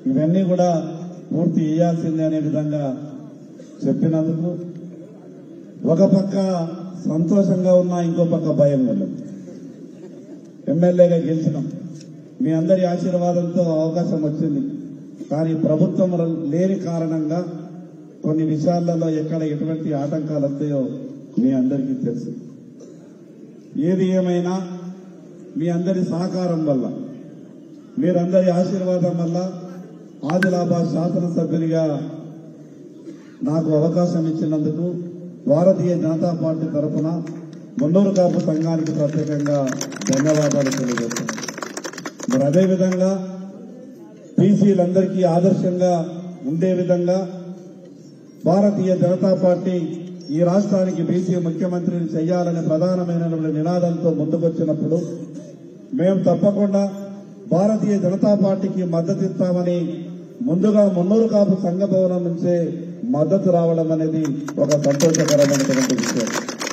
ఇవన్నీ కూడా పూర్తి చేయాల్సిందే అనే విధంగా చెప్పినందుకు ఒక పక్క సంతోషంగా ఉన్నా ఇంకో పక్క భయం ఉన్నది ఎమ్మెల్యేగా గెలిచినాం మీ అందరి ఆశీర్వాదంతో అవకాశం వచ్చింది కానీ ప్రభుత్వం లేని కారణంగా కొన్ని విషయాలలో ఎక్కడ ఎటువంటి ఆటంకాలు వస్తాయో మీ అందరికీ తెలుసు ఏది ఏమైనా మీ అందరి సహకారం వల్ల మీరందరి ఆశీర్వాదం వల్ల ఆదిలాబాద్ శాసనసభ్యునిగా నాకు అవకాశం ఇచ్చినందుకు భారతీయ జనతా పార్టీ తరఫున మున్నూరు కాపు సంఘానికి ప్రత్యేకంగా ధన్యవాదాలు తెలియజేస్తాను మరి అదేవిధంగా బీసీలందరికీ ఆదర్శంగా ఉండే విధంగా భారతీయ జనతా పార్టీ ఈ రాష్ట్రానికి బీసీ ముఖ్యమంత్రిని చేయాలనే ప్రధానమైనటువంటి నినాదంతో ముందుకొచ్చినప్పుడు మేము తప్పకుండా భారతీయ జనతా పార్టీకి మద్దతు ఇస్తామని ముందుగా మున్నూరు కాపు సంఘ భవనం నుంచే మద్దతు రావడం అనేది ఒక సంతోషకరమైనటువంటి విషయం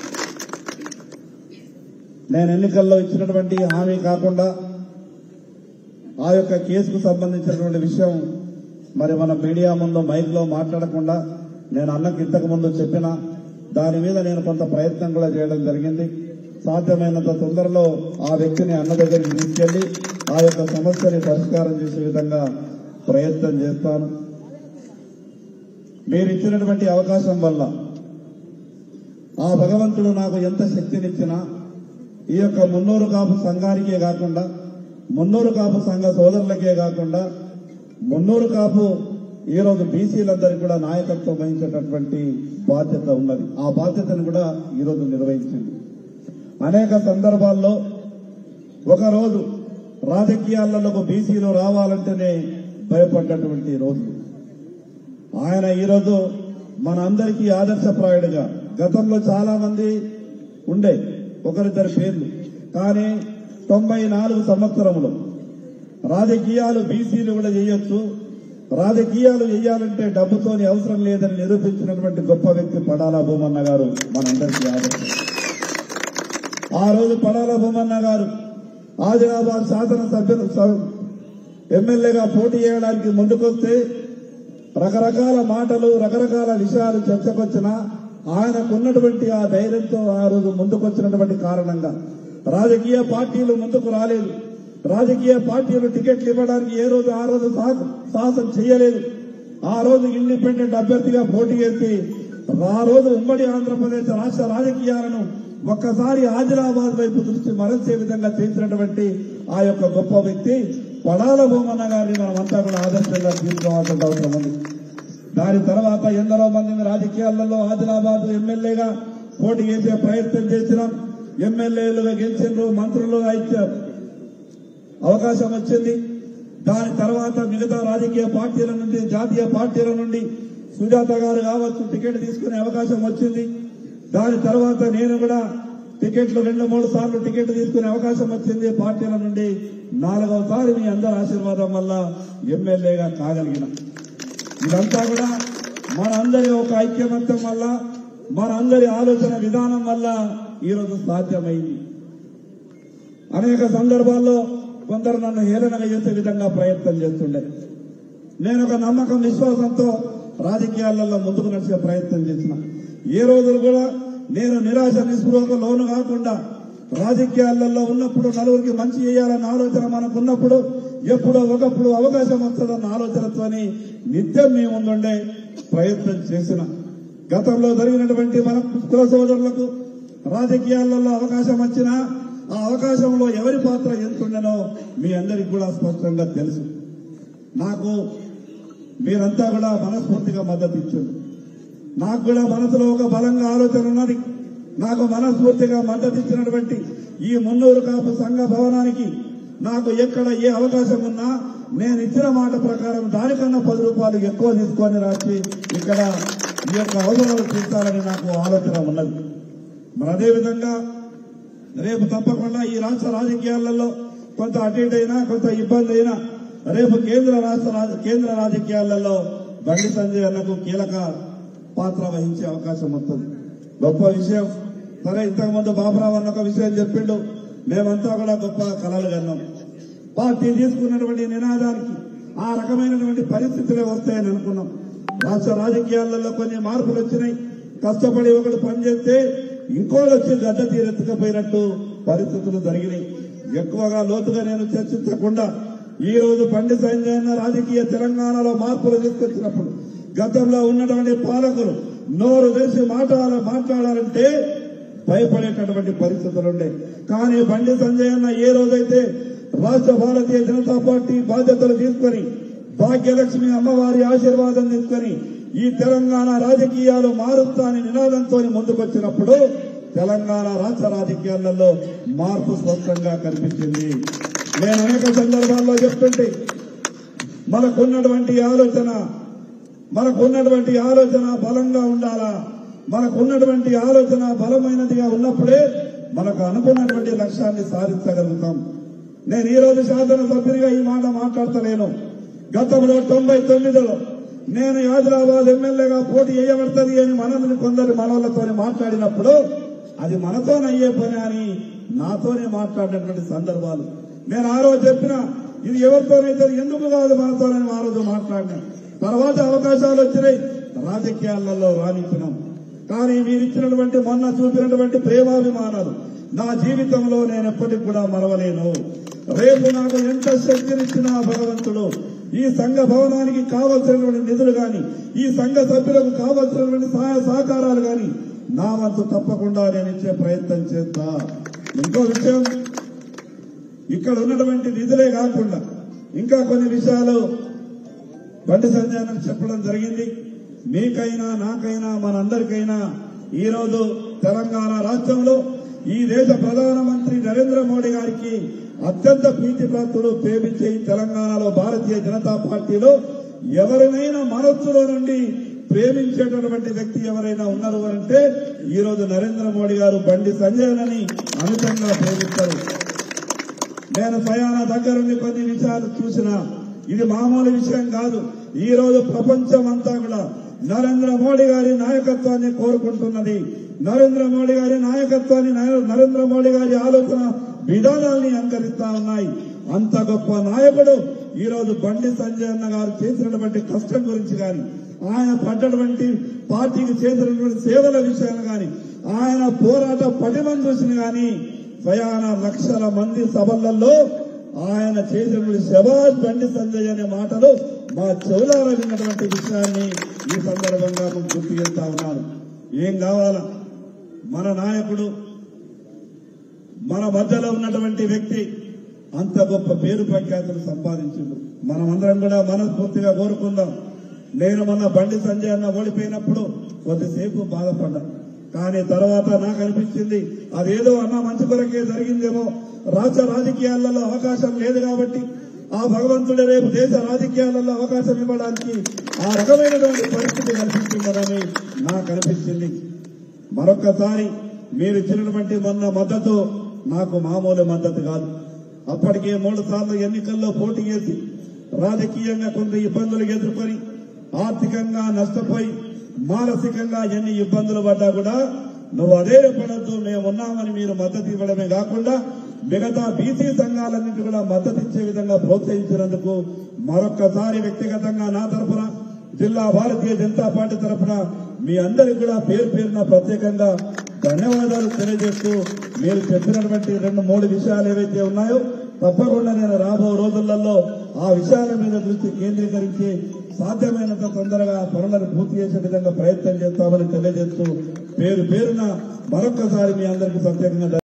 నేను ఎన్నికల్లో ఇచ్చినటువంటి హామీ కాకుండా ఆ యొక్క కేసుకు సంబంధించినటువంటి విషయం మరి మన మీడియా ముందు మైక్ లో మాట్లాడకుండా నేను అన్నకు ఇంతకు ముందు చెప్పిన దాని మీద నేను కొంత ప్రయత్నం కూడా చేయడం జరిగింది సాధ్యమైనంత తొందరలో ఆ వ్యక్తిని అన్న దగ్గరికి తీసుకెళ్లి ఆ యొక్క సమస్యని పరిష్కారం చేసే విధంగా ప్రయత్నం చేస్తాను మీరు ఇచ్చినటువంటి అవకాశం వల్ల ఆ భగవంతుడు నాకు ఎంత శక్తినిచ్చినా ఈ యొక్క మున్నూరు కాపు సంఘానికే కాకుండా మున్నూరు కాపు సంఘ సోదరులకే కాకుండా మున్నూరు కాపు ఈ రోజు బీసీలందరికీ కూడా నాయకత్వం వహించేటటువంటి బాధ్యత ఉన్నది ఆ బాధ్యతను కూడా ఈ రోజు నిర్వహించింది అనేక సందర్భాల్లో ఒకరోజు రాజకీయాలలో బీసీలో రావాలంటేనే భయపడ్డటువంటి రోజులు ఆయన ఈరోజు మన అందరికీ ఆదర్శప్రాయుడిగా గతంలో చాలా మంది ఉండే ఒకరిద్దరి పేర్లు కానీ తొంభై నాలుగు సంవత్సరములు రాజకీయాలు బీసీలు కూడా చేయొచ్చు రాజకీయాలు చేయాలంటే డబ్బుతోని అవసరం లేదని నిరూపించినటువంటి గొప్ప వ్యక్తి పడాల భూమన్న గారు మనందరికీ ఆదర్శం ఆ రోజు పడాల భూమన్న గారు ఆదిలాబాద్ శాసనసభ్యులు స- ఎమ్మెల్యేగా పోటీ చేయడానికి ముందుకొస్తే రకరకాల మాటలు రకరకాల విషయాలు చర్చకొచ్చిన ఆయనకున్నటువంటి ఆ ధైర్యంతో ఆ రోజు ముందుకొచ్చినటువంటి కారణంగా రాజకీయ పార్టీలు ముందుకు రాలేదు రాజకీయ పార్టీలు టికెట్లు ఇవ్వడానికి ఏ రోజు ఆ రోజు సాహ- సాహసం చేయలేదు ఆ రోజు ఇండిపెండెంట్ అభ్యర్థిగా పోటీ చేసి ఆ రోజు ఉమ్మడి ఆంధ్రప్రదేశ్ రాష్ట్ర రాజకీయాలను ఒక్కసారి ఆదిలాబాద్ వైపు దృష్టి మరల్చే విధంగా చేసినటువంటి ఆ యొక్క గొప్ప వ్యక్తి పడాల భూమన్న గారిని మనమంతా కూడా ఆదర్శంగా తీసుకోవాల్సిన అవసరం ఉంది దాని తర్వాత ఎందరో మంది రాజకీయాలలో ఆదిలాబాద్ ఎమ్మెల్యేగా పోటీ చేసే ప్రయత్నం చేసినాం ఎమ్మెల్యేలుగా గెలిచిండ్రు మంత్రులుగా ఇచ్చారు అవకాశం వచ్చింది దాని తర్వాత మిగతా రాజకీయ పార్టీల నుండి జాతీయ పార్టీల నుండి సుజాత గారు కావచ్చు టికెట్ తీసుకునే అవకాశం వచ్చింది దాని తర్వాత నేను కూడా టికెట్లు రెండు మూడు సార్లు టికెట్ తీసుకునే అవకాశం వచ్చింది పార్టీల నుండి నాలుగవసారి మీ అందరి ఆశీర్వాదం వల్ల ఎమ్మెల్యేగా కాగలిగిన ఇదంతా కూడా మనందరి ఒక ఐక్యమత్యం వల్ల మనందరి ఆలోచన విధానం వల్ల ఈరోజు సాధ్యమైంది అనేక సందర్భాల్లో కొందరు నన్ను హేళనగా చేసే విధంగా ప్రయత్నం చేస్తుండే నేను ఒక నమ్మకం విశ్వాసంతో రాజకీయాలలో ముందుకు నడిచే ప్రయత్నం చేసిన ఏ రోజులు కూడా నేను నిరాశ నిస్పృహకు లోను కాకుండా రాజకీయాలలో ఉన్నప్పుడు నలుగురికి మంచి చేయాలన్న ఆలోచన మనకున్నప్పుడు ఎప్పుడో ఒకప్పుడు అవకాశం వస్తుందన్న ఆలోచనతోని నిత్యం మీ ముందుండే ప్రయత్నం చేసిన గతంలో జరిగినటువంటి మన కుల సోదరులకు రాజకీయాలలో అవకాశం వచ్చినా ఆ అవకాశంలో ఎవరి పాత్ర ఎంతుండనో మీ అందరికి కూడా స్పష్టంగా తెలుసు నాకు మీరంతా కూడా మనస్ఫూర్తిగా మద్దతు ఇచ్చారు నాకు కూడా మనసులో ఒక బలంగా ఆలోచన ఉన్నది నాకు మనస్ఫూర్తిగా మద్దతు ఇచ్చినటువంటి ఈ మున్నూరు కాపు సంఘ భవనానికి నాకు ఎక్కడ ఏ అవకాశం ఉన్నా నేను ఇచ్చిన మాట ప్రకారం దానికన్నా పది రూపాయలు ఎక్కువ తీసుకొని రాసి ఇక్కడ ఈ యొక్క అవసరాలు తీర్చాలని నాకు ఆలోచన ఉన్నది మరి అదేవిధంగా రేపు తప్పకుండా ఈ రాష్ట్ర రాజకీయాలలో కొంత అటు ఇటు అయినా కొంత ఇబ్బంది అయినా రేపు కేంద్ర రాష్ట్ర రాజ- కేంద్ర రాజకీయాలలో బండి సంజయ్ అన్నకు కీలక పాత్ర వహించే అవకాశం వస్తుంది గొప్ప విషయం సరే ఇంతకుముందు బాబురావు అన్న ఒక విషయం చెప్పిండు మేమంతా కూడా గొప్ప కళలు కన్నాం పార్టీ తీసుకున్నటువంటి నినాదానికి ఆ రకమైనటువంటి పరిస్థితులే వస్తాయని అనుకున్నాం రాష్ట్ర రాజకీయాలలో కొన్ని మార్పులు వచ్చినాయి కష్టపడి ఒకడు పనిచేస్తే ఇంకోటి వచ్చి గడ్డ తీరెత్తుకపోయినట్టు పరిస్థితులు జరిగినాయి ఎక్కువగా లోతుగా నేను చర్చించకుండా ఈ రోజు బండి సంజయ్ రాజకీయ తెలంగాణలో మార్పులు తీసుకొచ్చినప్పుడు గతంలో ఉన్నటువంటి పాలకులు నోరు తెరిచి మాట్లాడాల మాట్లాడాలంటే భయపడేటటువంటి పరిస్థితులు ఉండే కానీ బండి సంజయ్ అన్న ఏ రోజైతే రాష్ట్ర భారతీయ జనతా పార్టీ బాధ్యతలు తీసుకొని భాగ్యలక్ష్మి అమ్మవారి ఆశీర్వాదం తీసుకొని ఈ తెలంగాణ రాజకీయాలు మారుస్తా అని నినాదంతో ముందుకొచ్చినప్పుడు తెలంగాణ రాష్ట్ర రాజకీయాలలో మార్పు స్పష్టంగా కనిపించింది నేను అనేక సందర్భాల్లో చెప్తుంటే మనకున్నటువంటి ఆలోచన మనకున్నటువంటి ఆలోచన బలంగా ఉండాలా మనకున్నటువంటి ఆలోచన బలమైనదిగా ఉన్నప్పుడే మనకు అనుకున్నటువంటి లక్ష్యాన్ని సాధించగలుగుతాం నేను ఈ రోజు శాసన సభ్యునిగా ఈ మాట మాట్లాడతలేను గతంలో తొంభై తొమ్మిదిలో నేను ఆదిలాబాద్ ఎమ్మెల్యేగా పోటీ చేయబడుతుంది అని మనల్ని కొందరు మనోళ్లతో మాట్లాడినప్పుడు అది మనతోనయ్యే పని అని నాతోనే మాట్లాడినటువంటి సందర్భాలు నేను ఆ రోజు చెప్పిన ఇది ఎవరితోనైతే ఎందుకు కాదు మనతోనని ఆ రోజు మాట్లాడినా తర్వాత అవకాశాలు వచ్చినాయి రాజకీయాలలో రాణించినాం కానీ మీరు ఇచ్చినటువంటి మొన్న చూపినటువంటి ప్రేమాభిమానాలు నా జీవితంలో నేను ఎప్పటికి కూడా మరవలేను రేపు నాకు ఎంత శక్తినిచ్చినా భగవంతుడు ఈ సంఘ భవనానికి కావలసినటువంటి నిధులు గాని ఈ సంఘ సభ్యులకు కావలసినటువంటి సహాయ సహకారాలు గాని నా వంతు తప్పకుండా నేను ఇచ్చే ప్రయత్నం చేస్తా ఇంకో విషయం ఇక్కడ ఉన్నటువంటి నిధులే కాకుండా ఇంకా కొన్ని విషయాలు బండి సంజయ్ చెప్పడం జరిగింది మీకైనా నాకైనా మనందరికైనా ఈ రోజు తెలంగాణ రాష్ట్రంలో ఈ దేశ ప్రధానమంత్రి నరేంద్ర మోడీ గారికి అత్యంత ప్రీతిపాత్రుడు ప్రేమించే ఈ తెలంగాణలో భారతీయ జనతా పార్టీలో ఎవరినైనా మనస్సులో నుండి ప్రేమించేటటువంటి వ్యక్తి ఎవరైనా ఉన్నారు అంటే ఈ రోజు నరేంద్ర మోడీ గారు బండి సంజయ్ని అమితంగా ప్రేమిస్తారు నేను స్వయాన దగ్గరుండి కొన్ని విషయాలు చూసిన ఇది మామూలు విషయం కాదు ఈ రోజు ప్రపంచం అంతా కూడా నరేంద్ర మోడీ గారి నాయకత్వాన్ని కోరుకుంటున్నది నరేంద్ర మోడీ గారి నాయకత్వాన్ని నరే- నరేంద్ర మోడీ గారి ఆలోచన విధానాల్ని అనుకరిస్తా ఉన్నాయి అంత గొప్ప నాయకుడు ఈ రోజు బండి సంజయ్ అన్న గారు చేసినటువంటి కష్టం గురించి కానీ ఆయన పడ్డటువంటి పార్టీకి చేసినటువంటి సేవల విషయాలు కానీ ఆయన పోరాట పటిమను చూసిన కానీ స్వయాన లక్షల మంది సభలలో ఆయన చేసినటువంటి శబాజ్ బండి సంజయ్ అనే మాటలు మా చెవులారా విన్నటువంటి విషయాన్ని ఈ సందర్భంగా మేము గుర్తు చేస్తా ఉన్నాను ఏం కావాలా మన నాయకుడు మన మధ్యలో ఉన్నటువంటి వ్యక్తి అంత గొప్ప పేరు ప్రఖ్యాతులు సంపాదించిండు మనమందరం కూడా మనస్ఫూర్తిగా కోరుకుందాం నేను మొన్న బండి సంజయ్ అన్న ఓడిపోయినప్పుడు కొద్దిసేపు బాధపడ్డా కానీ తర్వాత నాకు అనిపించింది అదేదో అన్న మంచి కొరకే జరిగిందేమో రాష్ట్ర రాజకీయాలలో అవకాశం లేదు కాబట్టి ఆ భగవంతుడే రేపు దేశ రాజకీయాలలో అవకాశం ఇవ్వడానికి ఆ రకమైనటువంటి పరిస్థితి కల్పించిందని నాకు అనిపించింది మరొక్కసారి మీరు ఇచ్చినటువంటి మొన్న మద్దతు నాకు మామూలు మద్దతు కాదు అప్పటికే మూడు సార్లు ఎన్నికల్లో పోటీ చేసి రాజకీయంగా కొంత ఇబ్బందులు ఎదుర్కొని ఆర్థికంగా నష్టపోయి మానసికంగా ఎన్ని ఇబ్బందులు పడ్డా కూడా నువ్వు అదే పడద్దు మేము ఉన్నామని మీరు మద్దతు ఇవ్వడమే కాకుండా మిగతా బీసీ సంఘాలన్నింటి కూడా మద్దతు ఇచ్చే విధంగా ప్రోత్సహించినందుకు మరొక్కసారి వ్యక్తిగతంగా నా తరఫున జిల్లా భారతీయ జనతా పార్టీ తరఫున మీ అందరికి కూడా పేరు పేరున ప్రత్యేకంగా ధన్యవాదాలు తెలియజేస్తూ మీరు చెప్పినటువంటి రెండు మూడు విషయాలు ఏవైతే ఉన్నాయో తప్పకుండా నేను రాబో రోజులలో ఆ విషయాల మీద దృష్టి కేంద్రీకరించి సాధ్యమైనంత తొందరగా ఆ పనులను పూర్తి చేసే విధంగా ప్రయత్నం చేస్తామని తెలియజేస్తూ పేరు పేరున మరొక్కసారి మీ అందరికీ ప్రత్యేకంగా